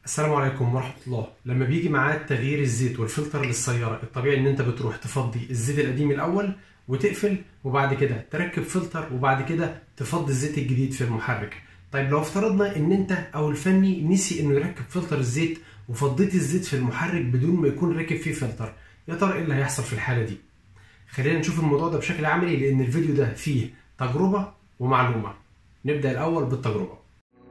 السلام عليكم ورحمة الله لما بيجي معاك تغيير الزيت والفلتر للسيارة الطبيعي ان انت بتروح تفضي الزيت القديم الاول وتقفل وبعد كده تركب فلتر وبعد كده تفضي الزيت الجديد في المحرك طيب لو افترضنا ان انت او الفني نسي انه يركب فلتر الزيت وفضيت الزيت في المحرك بدون ما يكون راكب فيه فلتر يا ترى ايه اللي هيحصل في الحالة دي خلينا نشوف الموضوع ده بشكل عملي لان الفيديو ده فيه تجربة ومعلومة نبدأ الاول بالتجربة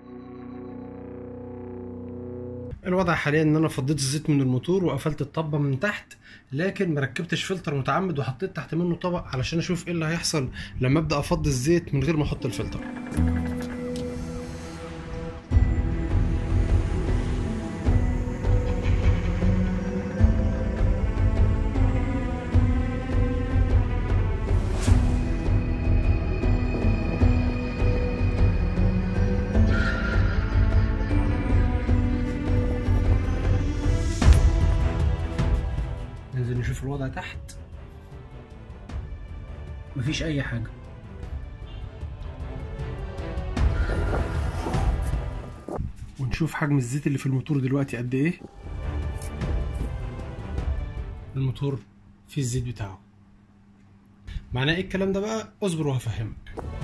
الوضع حاليا ان انا فضيت الزيت من الموتور وقفلت الطبه من تحت لكن ما ركبتش فلتر متعمد وحطيت تحت منه طبق علشان اشوف ايه اللي هيحصل لما ابدا افضي الزيت من غير ما احط الفلتر ننزل نشوف الوضع تحت مفيش اي حاجه ونشوف حجم الزيت اللي في الموتور دلوقتي قد ايه الموتور فيه الزيت بتاعه معناه ايه الكلام ده بقى اصبر وهفهمك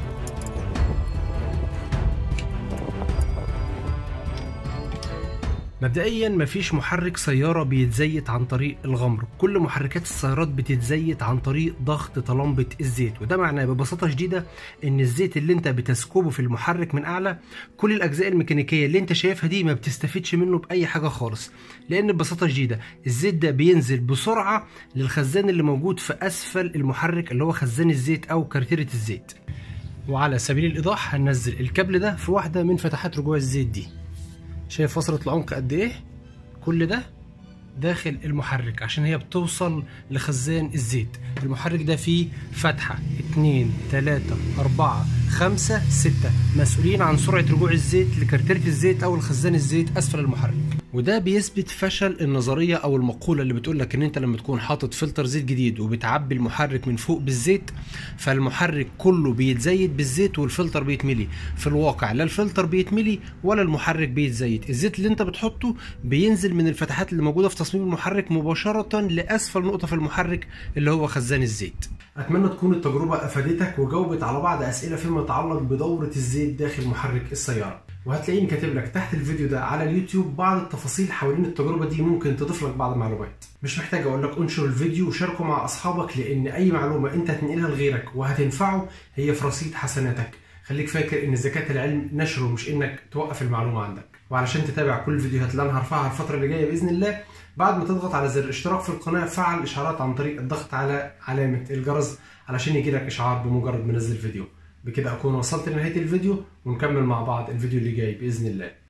مبدئيا مفيش محرك سيارة بيتزيت عن طريق الغمر كل محركات السيارات بتتزيت عن طريق ضغط طلمبة الزيت وده معناه ببساطة شديدة ان الزيت اللي انت بتسكبه في المحرك من اعلى كل الاجزاء الميكانيكية اللي انت شايفها دي ما بتستفيدش منه باي حاجة خالص لان ببساطة شديدة الزيت ده بينزل بسرعة للخزان اللي موجود في اسفل المحرك اللي هو خزان الزيت او كارتيرة الزيت وعلى سبيل الايضاح هننزل الكابل ده في واحدة من فتحات رجوع الزيت دي شايف وصلت العمق قد ايه كل ده داخل المحرك عشان هي بتوصل لخزان الزيت المحرك ده فيه فتحة اتنين تلاتة اربعة خمسة ستة مسؤولين عن سرعة رجوع الزيت لكارتيرة الزيت او الخزان الزيت اسفل المحرك وده بيثبت فشل النظريه او المقوله اللي بتقول لك ان انت لما تكون حاطط فلتر زيت جديد وبتعبي المحرك من فوق بالزيت فالمحرك كله بيتزيت بالزيت والفلتر بيتملي في الواقع لا الفلتر بيتملي ولا المحرك بيتزيت الزيت اللي انت بتحطه بينزل من الفتحات اللي موجوده في تصميم المحرك مباشره لاسفل نقطه في المحرك اللي هو خزان الزيت اتمنى تكون التجربه افادتك وجاوبت على بعض اسئله فيما يتعلق بدوره الزيت داخل محرك السياره وهتلاقيني كاتب لك تحت الفيديو ده على اليوتيوب بعض التفاصيل حوالين التجربه دي ممكن تضيف لك بعض المعلومات مش محتاج اقول لك انشر الفيديو وشاركه مع اصحابك لان اي معلومه انت هتنقلها لغيرك وهتنفعه هي في رصيد حسناتك خليك فاكر ان زكاه العلم نشره مش انك توقف المعلومه عندك وعلشان تتابع كل الفيديوهات اللي انا هرفعها الفتره اللي جايه باذن الله بعد ما تضغط على زر الاشتراك في القناه فعل الاشعارات عن طريق الضغط على علامه الجرس علشان يجيلك اشعار بمجرد ما انزل فيديو بكده اكون وصلت لنهايه الفيديو ونكمل مع بعض الفيديو اللي جاي باذن الله